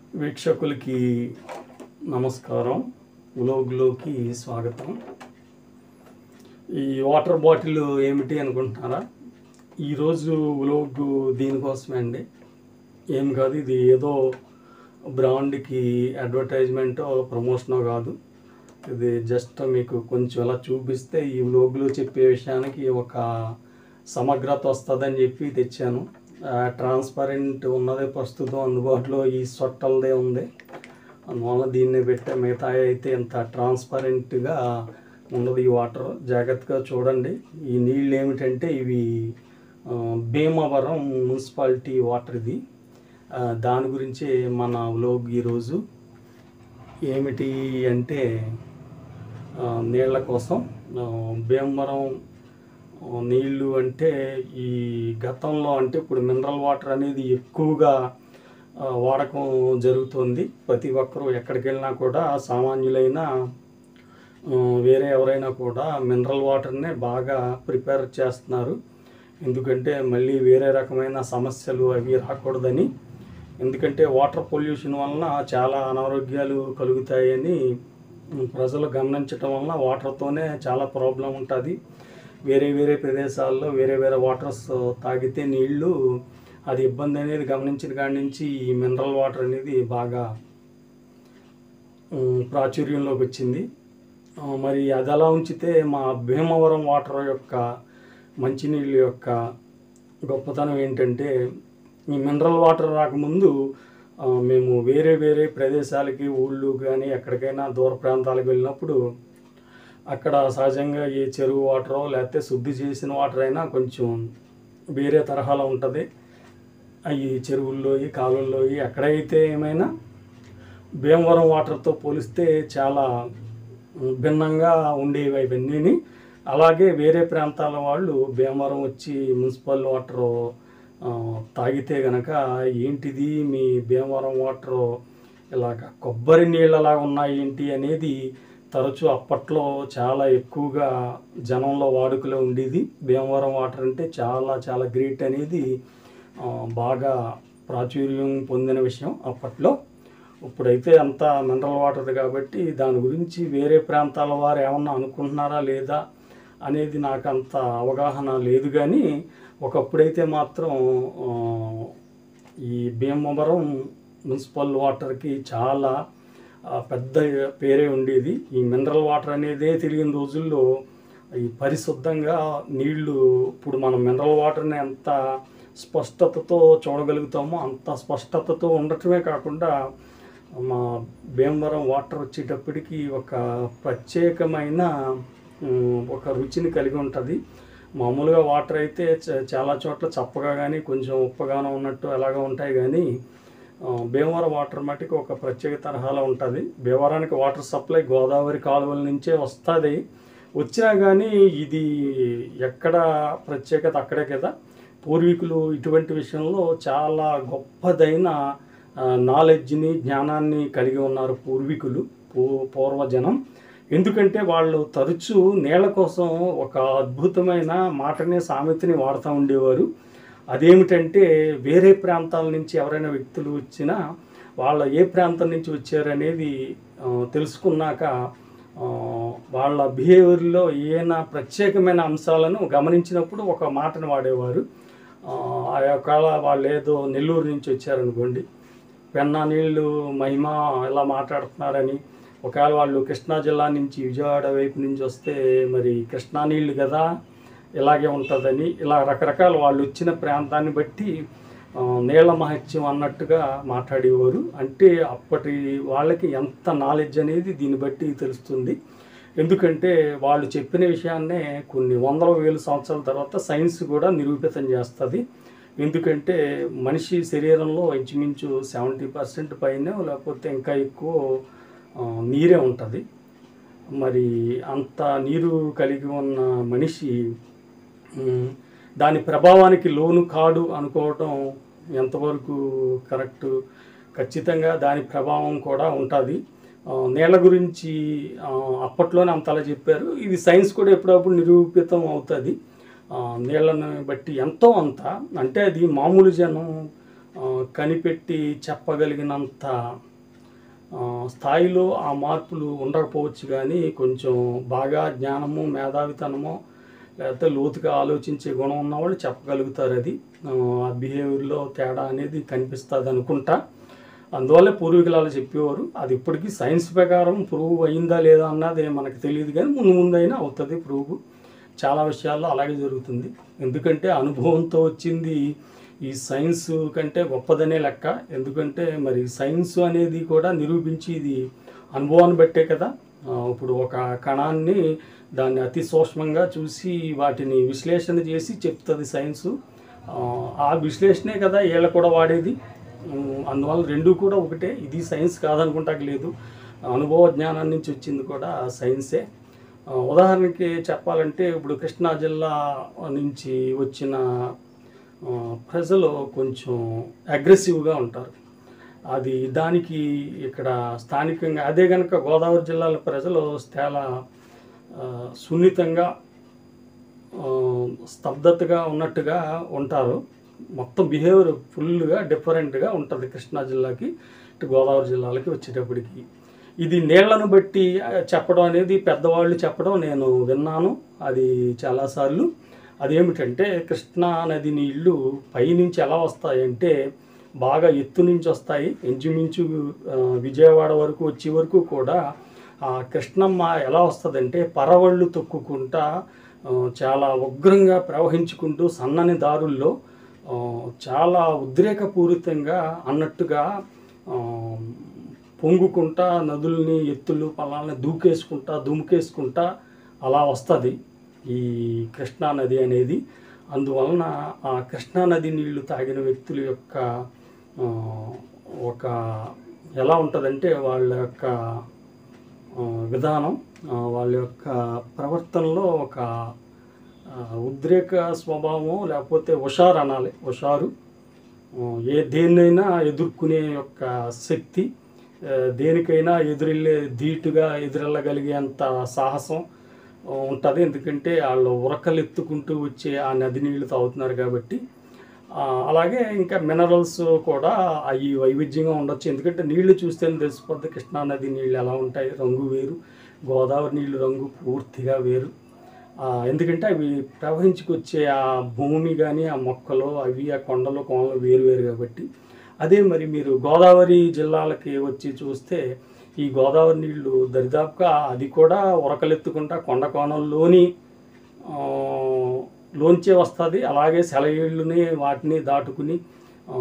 వీక్షకులకి నమస్కారం వ్లోగ్లోకి స్వాగతం ఈ వాటర్ బాటిల్ ఏమిటి అనుకుంటున్నారా ఈరోజు వ్లోగ్ దీనికోసమే అండి ఏం కాదు ఇది ఏదో బ్రాండ్కి అడ్వర్టైజ్మెంటో ప్రమోషనో కాదు ఇది జస్ట్ మీకు కొంచెం అలా చూపిస్తే ఈ వ్లోగ్లో చెప్పే విషయానికి ఒక సమగ్రత వస్తుందని చెప్పి తెచ్చాను ట్రాన్స్పరెంట్ ఉన్నదే ప్రస్తుతం అందుబాటులో ఈ సొట్టలదే ఉంది అందువల్ల దీన్ని పెట్టే మిగతా అయితే ఇంత ట్రాన్స్పరెంట్గా ఉండదు ఈ వాటర్ జాగ్రత్తగా చూడండి ఈ నీళ్ళు ఏమిటంటే ఇవి ఆ, భీమవరం మున్సిపాలిటీ వాటర్ ఇది ఆ, దాని గురించి మన వ్లోగ్ ఈరోజు ఏమిటి అంటే ఆ, నీళ్ళ కోసం ఆ, భీమవరం ఆ, నీళ్ళు అంటే ఈ గతంలో అంటే ఇప్పుడు మినరల్ వాటర్ అనేది ఎక్కువగా ఆ, వాడకం జరుగుతుంది ప్రతి ఒక్కరూ ఎక్కడికి వెళ్ళినా కూడా సామాన్యులైన ఆ, వేరే ఎవరైనా కూడా మినరల్ వాటర్నే బాగా ప్రిపేర్ చేస్తున్నారు ఎందుకంటే మళ్ళీ వేరే రకమైన సమస్యలు అవి రాకూడదని ఎందుకంటే వాటర్ పొల్యూషన్ వలన చాలా అనారోగ్యాలు కలుగుతాయని ఉమ్, ప్రజలు గమనించటం వలన వాటర్తోనే చాలా ప్రాబ్లం ఉంటుంది వేరే వేరే ప్రదేశాల్లో వేరే వేరే వాటర్స్ తాగితే నీళ్ళు అది ఇబ్బంది అనేది గమనించిన కాడి నుంచి ఈ మినరల్ వాటర్ అనేది బాగా ఉమ్, ప్రాచుర్యంలోకి వచ్చింది ఆ, మరి అది అలా ఉంచితే మా భీమవరం వాటర్ యొక్క మంచినీళ్ళ యొక్క గొప్పతనం ఏంటంటే ఈ మినరల్ వాటర్ రాకముందు ఆ, మేము వేరే వేరే ప్రదేశాలకి ఊళ్ళు కానీ ఎక్కడికైనా దూర ప్రాంతాలకు వెళ్ళినప్పుడు అక్కడ సహజంగా ఈ చెరువు వాటరో లేకపోతే శుద్ధి చేసిన వాటర్ అయినా కొంచెం వేరే తరహాలో ఉంటుంది అవి చెరువుల్లో కాలువల్లో ఎక్కడైతే ఏమైనా భీమవరం వాటర్తో పోలిస్తే చాలా భిన్నంగా ఉండేవి అవన్నీ అలాగే వేరే ప్రాంతాల వాళ్ళు భీమవరం వచ్చి మున్సిపల్ వాటర్ తాగితే గనక ఏంటిది మీ భీమవరం వాటర్ ఇలాగ కొబ్బరి నీళ్ళలా ఉన్నాయి ఏంటి అనేది తరచూ అప్పట్లో చాలా ఎక్కువగా జనంలో వాడుకలో ఉండేది భీమవరం వాటర్ అంటే చాలా చాలా గ్రేట్ అనేది ఆ, బాగా ప్రాచుర్యం పొందిన విషయం అప్పట్లో ఇప్పుడైతే అంతా మినరల్ వాటర్ కాబట్టి దాని గురించి వేరే ప్రాంతాల వారు ఏమన్నా అనుకుంటున్నారా లేదా అనేది నాకు అంత అవగాహన లేదు కానీ ఒకప్పుడైతే మాత్రం ఆ, ఈ భీమవరం మున్సిపల్ వాటర్కి చాలా ఆ, పెద్ద పేరే ఉండేది ఈ మినరల్ వాటర్ అనేదే తెలియని రోజుల్లో ఈ పరిశుద్ధంగా నీళ్లు ఇప్పుడు మనం మినరల్ వాటర్ని ఎంత స్పష్టతతో చూడగలుగుతామో అంత స్పష్టతతో ఉండటమే కాకుండా మా భీమవరం వాటర్ వచ్చేటప్పటికి ఒక ప్రత్యేకమైన ఉమ్, ఒక రుచిని కలిగి ఉంటుంది మామూలుగా వాటర్ అయితే చ- చాలా చోట్ల చప్పగా కానీ కొంచెం ఉప్పగానో ఉన్నట్టు అలాగా ఉంటాయి కానీ ఆ, భీమవరం వాటర్ మటుకు ఒక ప్రత్యేక తరహాలో ఉంటుంది భీమవరానికి వాటర్ సప్లై గోదావరి కాలువల నుంచే వస్తుంది వచ్చినా కానీ ఇది ఎక్కడ ప్రత్యేకత అక్కడే కదా పూర్వీకులు ఇటువంటి విషయంలో చాలా గొప్పదైన నాలెడ్జ్ని జ్ఞానాన్ని కలిగి ఉన్నారు పూర్వీకులు పూ పూర్వజనం ఎందుకంటే వాళ్ళు తరచూ నీళ్ళ కోసం ఒక అద్భుతమైన మాటని సామెతని వాడుతూ ఉండేవారు అదేమిటంటే వేరే ప్రాంతాల నుంచి ఎవరైనా వ్యక్తులు వచ్చినా వాళ్ళ ఏ ప్రాంతం నుంచి వచ్చారనేది ఆ, తెలుసుకున్నాక ఆ, వాళ్ళ బిహేవియర్లో ఏమైనా ప్రత్యేకమైన అంశాలను గమనించినప్పుడు ఒక మాటను వాడేవారు ఆ, ఆ యొక్క వాళ్ళు ఏదో నెల్లూరు నుంచి వచ్చారనుకోండి పెన్నా నీళ్ళు మహిమ ఎలా మాట్లాడుతున్నారని ఒకవేళ వాళ్ళు కృష్ణా జిల్లా నుంచి విజయవాడ వైపు నుంచి వస్తే మరి కృష్ణా నీళ్ళు కదా ఇలాగే ఉంటుందని ఇలా రకరకాల వాళ్ళు వచ్చిన ప్రాంతాన్ని బట్టి ఆ, నీళ్ళ మహత్యం అన్నట్టుగా మాట్లాడేవారు అంటే అప్పటి వాళ్ళకి ఎంత నాలెడ్జ్ అనేది దీన్ని బట్టి తెలుస్తుంది ఎందుకంటే వాళ్ళు చెప్పిన విషయాన్నే కొన్ని వందల వేల సంవత్సరాల తర్వాత సైన్స్ కూడా నిరూపితం చేస్తుంది ఎందుకంటే మనిషి శరీరంలో ఇంచుమించు సెవెంటీ పర్సెంట్ పైన లేకపోతే ఇంకా ఎక్కువ ఆ, నీరే ఉంటుంది మరి అంత నీరు కలిగి ఉన్న మనిషి ఉమ్, దాని ప్రభావానికి లోను కాడు అనుకోవటం ఎంతవరకు కరెక్ట్ ఖచ్చితంగా దాని ప్రభావం కూడా ఉంటుంది నేల గురించి ఆ, అప్పట్లోనే అంతలా చెప్పారు ఇది సైన్స్ కూడా ఎప్పుడప్పుడు నిరూపితం అవుతుంది నీళ్ళను బట్టి ఎంతో అంత అంటే అది మామూలు జనం ఆ, కనిపెట్టి చెప్పగలిగినంత ఆ, స్థాయిలో ఆ మార్పులు ఉండకపోవచ్చు కానీ కొంచెం బాగా జ్ఞానము మేధావితనము లేకపోతే లోతుగా ఆలోచించే గుణం ఉన్నవాళ్ళు చెప్పగలుగుతారు అది ఆ బిహేవియర్లో తేడా అనేది కనిపిస్తుంది అనుకుంటా అందువల్ల పూర్వీకులు అలా చెప్పేవారు అది ఇప్పటికీ సైన్స్ ప్రకారం ప్రూవ్ అయిందా లేదా అన్నది మనకు తెలియదు కానీ ముందు ముందైనా అవుతుంది ప్రూవ్ చాలా విషయాల్లో అలాగే జరుగుతుంది ఎందుకంటే అనుభవంతో వచ్చింది ఈ సైన్స్ కంటే గొప్పదనే లెక్క ఎందుకంటే మరి సైన్స్ అనేది కూడా నిరూపించి ఇది అనుభవాన్ని బట్టే కదా ఆ, ఇప్పుడు ఒక కణాన్ని దాన్ని అతి సూక్ష్మంగా చూసి వాటిని విశ్లేషణ చేసి చెప్తుంది సైన్సు ఆ, ఆ విశ్లేషణే కదా వీళ్ళ కూడా వాడేది ఉమ్, అందువల్ల రెండు కూడా ఒకటే ఇది సైన్స్ కాదనుకుంటాక లేదు అనుభవ జ్ఞానం నుంచి వచ్చింది కూడా సైన్సే ఆ, ఉదాహరణకి చెప్పాలంటే ఇప్పుడు కృష్ణా జిల్లా నుంచి వచ్చిన ఆ, ప్రజలు కొంచెం అగ్రెసివ్గా ఉంటారు అది దానికి ఇక్కడ స్థానికంగా అదే కనుక గోదావరి జిల్లాల ప్రజలు చాలా ఆ, సున్నితంగా ఆ, స్తబ్దతగా ఉన్నట్టుగా ఉంటారు మొత్తం బిహేవియర్ ఫుల్గా డిఫరెంట్గా ఉంటుంది కృష్ణా జిల్లాకి ఇటు గోదావరి జిల్లాలకి వచ్చేటప్పటికి ఇది నీళ్లను బట్టి ఆ, చెప్పడం అనేది పెద్దవాళ్ళు చెప్పడం నేను విన్నాను అది చాలాసార్లు అదేమిటంటే కృష్ణా నది నీళ్లు పైనుంచి ఎలా వస్తాయంటే బాగా ఎత్తు నుంచి వస్తాయి ఇంచుమించు ఆ, విజయవాడ వరకు వచ్చే వరకు కూడా ఆ కృష్ణమ్మ ఎలా వస్తుందంటే పరవళ్ళు తొక్కుకుంటా ఆ, చాలా ఉగ్రంగా ప్రవహించుకుంటూ సన్నని దారుల్లో ఆ, చాలా ఉద్రేకపూరితంగా అన్నట్టుగా ఆ, పొంగుకుంటా నదుల్ని ఎత్తులు పొలాలని దూకేసుకుంటా దుముకేసుకుంటా అలా వస్తుంది ఈ కృష్ణా నది అనేది అందువలన ఆ కృష్ణా నది నీళ్లు తాగిన వ్యక్తుల యొక్క ఆ, ఒక ఎలా ఉంటుందంటే వాళ్ళ యొక్క ఆ, విధానం ఆ, వాళ్ళ యొక్క ప్రవర్తనలో ఒక ఆ, ఉద్రేక స్వభావం లేకపోతే హుషారు అనాలి హుషారు ఆ, ఏ దేన్నైనా ఎదుర్కొనే యొక్క శక్తి ఆ, దేనికైనా ఎదురెళ్ళే ధీటుగా ఎదురెళ్ళగలిగేంత సాహసం ఉంటుంది ఎందుకంటే వాళ్ళు ఉరకలు ఎత్తుకుంటూ వచ్చే ఆ నది నీళ్లు తాగుతున్నారు కాబట్టి ఆ, అలాగే ఇంకా మినరల్స్ కూడా అవి వైవిధ్యంగా ఉండొచ్చు ఎందుకంటే నీళ్లు చూస్తేనే తెలిసిపోద్ది కృష్ణా నది నీళ్ళు ఎలా ఉంటాయి రంగు వేరు గోదావరి నీళ్ళు రంగు పూర్తిగా వేరు ఆ, ఎందుకంటే అవి ప్రవహించుకొచ్చే ఆ భూమి కానీ ఆ మొక్కలు అవి ఆ కొండలు కోనలు వేరు వేరు కాబట్టి అదే మరి మీరు గోదావరి జిల్లాలకి వచ్చి చూస్తే ఈ గోదావరి నీళ్లు దరిదాపుగా అది కూడా ఉరకలెత్తుకుంటా కొండ కోణంలోని ఆ, లోంచే వస్తుంది అలాగే సెలయేళ్ళని వాటిని దాటుకుని ఆ,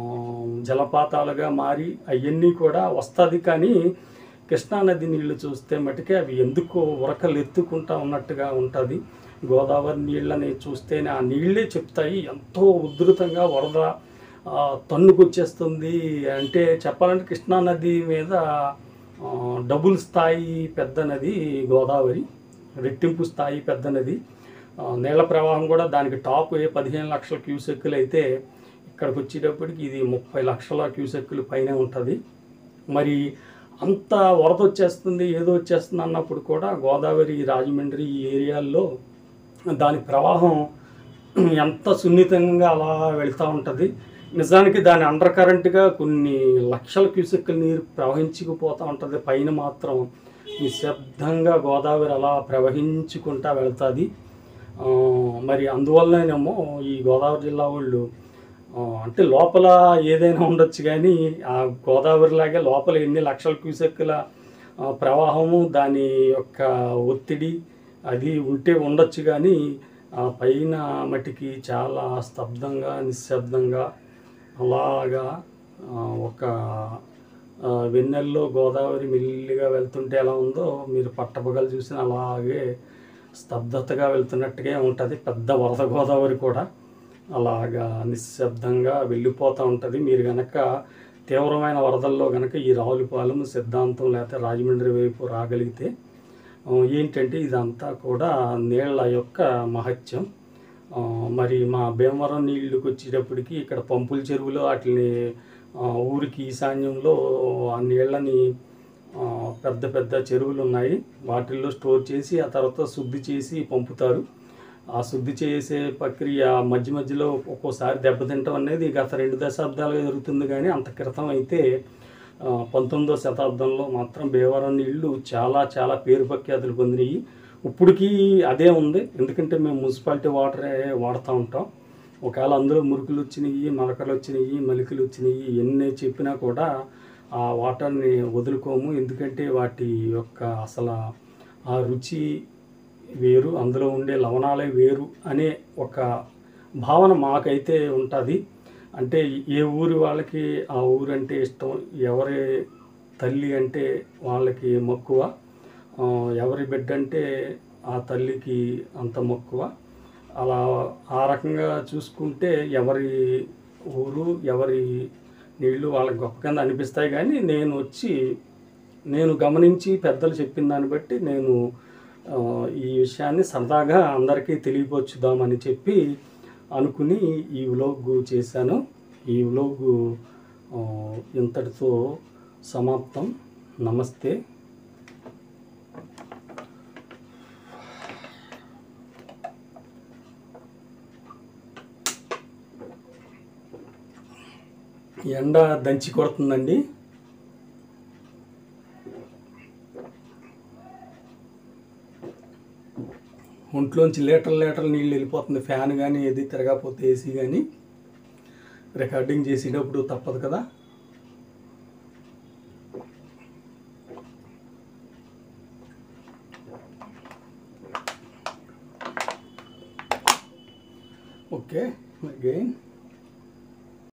జలపాతాలుగా మారి అవన్నీ కూడా వస్తుంది కానీ కృష్ణానది నీళ్లు చూస్తే మటుకే అవి ఎందుకో ఉరకలు ఎత్తుకుంటా ఉన్నట్టుగా ఉంటుంది గోదావరి నీళ్ళని చూస్తేనే ఆ నీళ్ళే చెప్తాయి ఎంతో ఉధృతంగా వరద ఆ, తన్నుకొచ్చేస్తుంది అంటే చెప్పాలంటే కృష్ణానది మీద ఆ, డబుల్ స్థాయి పెద్ద నది గోదావరి రెట్టింపు స్థాయి పెద్ద నది ఆ, నీళ్ల ప్రవాహం కూడా దానికి టాప్ ఏ పదిహేను లక్షల క్యూసెక్కులు అయితే ఇక్కడికి వచ్చేటప్పటికి ఇది ముప్పై లక్షల క్యూసెక్కులు పైనే ఉంటుంది మరి అంత వరద వచ్చేస్తుంది ఏదో వచ్చేస్తుంది అన్నప్పుడు కూడా గోదావరి రాజమండ్రి ఈ ఏరియాల్లో దాని ప్రవాహం ఎంత సున్నితంగా అలా వెళ్తూ ఉంటుంది నిజానికి దాని అండర్ కరెంట్గా కొన్ని లక్షల క్యూసెక్కుల నీరు ప్రవహించుకుపోతూ ఉంటుంది పైన మాత్రం నిశ్శబ్దంగా గోదావరి అలా ప్రవహించుకుంటా వెళ్తుంది ఆ, మరి అందువల్లనేమో ఈ గోదావరి జిల్లా వాళ్ళు ఆ, అంటే లోపల ఏదైనా ఉండొచ్చు కానీ ఆ గోదావరి లాగే లోపల ఎన్ని లక్షల క్యూసెక్కుల ఆ, ప్రవాహము దాని యొక్క ఒత్తిడి అది ఉంటే ఉండొచ్చు కానీ ఆ పైన మట్టికి చాలా స్తబ్దంగా నిశ్శబ్దంగా అలాగా ఆ, ఒక ఆ, వెన్నెల్లో గోదావరి మెల్లిగా వెళ్తుంటే ఎలా ఉందో మీరు పట్టపగలు చూసిన అలాగే స్తబ్దతగా వెళ్తున్నట్టుగా ఉంటుంది పెద్ద వరద గోదావరి కూడా అలాగా నిశ్శబ్దంగా వెళ్ళిపోతూ ఉంటుంది మీరు గనక తీవ్రమైన వరదల్లో గనక ఈ రావులపాలెం సిద్ధాంతం లేకపోతే రాజమండ్రి వైపు రాగలిగితే ఆ, ఏంటంటే ఇదంతా కూడా నీళ్ళ యొక్క మహత్యం ఆ, మరి మా భీమవరం నీళ్ళకి వచ్చేటప్పటికి ఇక్కడ పంపుల చెరువులో వాటిని ఆ, ఊరికి ఈశాన్యంలో ఆ నీళ్ళని ఆ, పెద్ద పెద్ద చెరువులు ఉన్నాయి వాటిల్లో స్టోర్ చేసి ఆ తర్వాత శుద్ధి చేసి పంపుతారు ఆ శుద్ధి చేసే ప్రక్రియ మధ్య మధ్యలో ఒక్కోసారి దెబ్బతింటం అనేది గత రెండు దశాబ్దాలుగా జరుగుతుంది కానీ అంత క్రితం అయితే ఆ, పంతొమ్మిదో శతాబ్దంలో మాత్రం భీమవరం నీళ్లు చాలా చాలా పేరు ప్రఖ్యాతులు పొందినాయి ఇప్పటికీ అదే ఉంది ఎందుకంటే మేము మున్సిపాలిటీ వాటరే వాడుతూ ఉంటాం ఒకవేళ అందులో మురుకులు వచ్చినాయి మరకలు వచ్చినాయి మలికలు వచ్చినాయి ఎన్ని చెప్పినా కూడా ఆ వాటర్ని వదులుకోము ఎందుకంటే వాటి యొక్క అసలు ఆ రుచి వేరు అందులో ఉండే లవణాలే వేరు అనే ఒక భావన మాకైతే ఉంటుంది అంటే ఏ ఊరి వాళ్ళకి ఆ ఊరు అంటే ఇష్టం ఎవరి తల్లి అంటే వాళ్ళకి మక్కువ ఆ, ఎవరి బిడ్డ అంటే ఆ తల్లికి అంత మక్కువ అలా ఆ రకంగా చూసుకుంటే ఎవరి ఊరు ఎవరి నీళ్ళు వాళ్ళకి గొప్ప కింద అనిపిస్తాయి కానీ నేను వచ్చి నేను గమనించి పెద్దలు చెప్పిన దాన్ని బట్టి నేను ఆ, ఈ విషయాన్ని సరదాగా అందరికీ తెలియపరుచుదామని చెప్పి అనుకుని ఈ వ్లోగ్ చేశాను ఈ వ్లోగ్ ఆ, ఇంతటితో సమాప్తం నమస్తే ఎండ దంచి కొడుతుందండి ఒంట్లోంచి లీటర్ లీటర్ నీళ్ళు వెళ్ళిపోతుంది ఫ్యాన్ కానీ ఏది తిరగకపోతే ఏసీ కానీ రికార్డింగ్ చేసేటప్పుడు తప్పదు కదా ఓకే అగైన్